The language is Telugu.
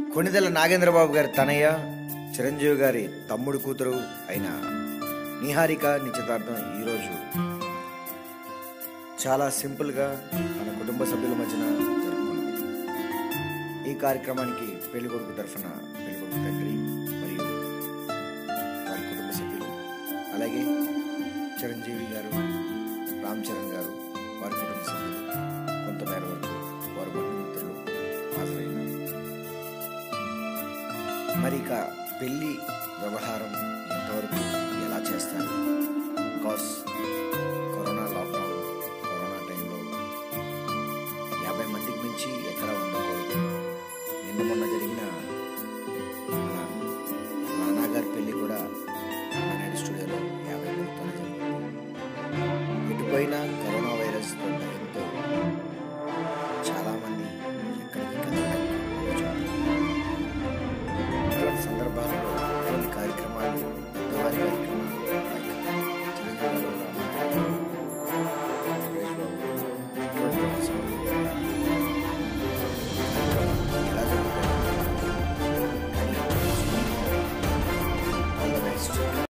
కొణిదెల నాగేంద్రబాబు గారి తనయ్య చిరంజీవి గారి తమ్ముడు కూతురు అయిన నిహారిక నిశ్చితార్థం ఈరోజు చాలా సింపుల్గా మన కుటుంబ సభ్యుల మధ్యన జరుపుకున్నది ఈ కార్యక్రమానికి పెళ్లి కొడుకు తరఫున పెళ్లి కొడుకు తండ్రి మరియు వారి కుటుంబ సభ్యులు అలాగే చిరంజీవి గారు రామ్ చరణ్ గారు వారి కుటుంబ సభ్యులు కొంతమేర వరకు వారి బంధుమిత్రులు హాజరైనారు మరి ఇక పెళ్లి వ్యవహారం ఎంతవరకు ఎలా చేస్తారు బికాస్ కరోనా లాక్డౌన్ కరోనా టైంలో యాభై మందికి మించి ఎక్కడ ఉండకూడదు నిన్న మొన్న జరిగిన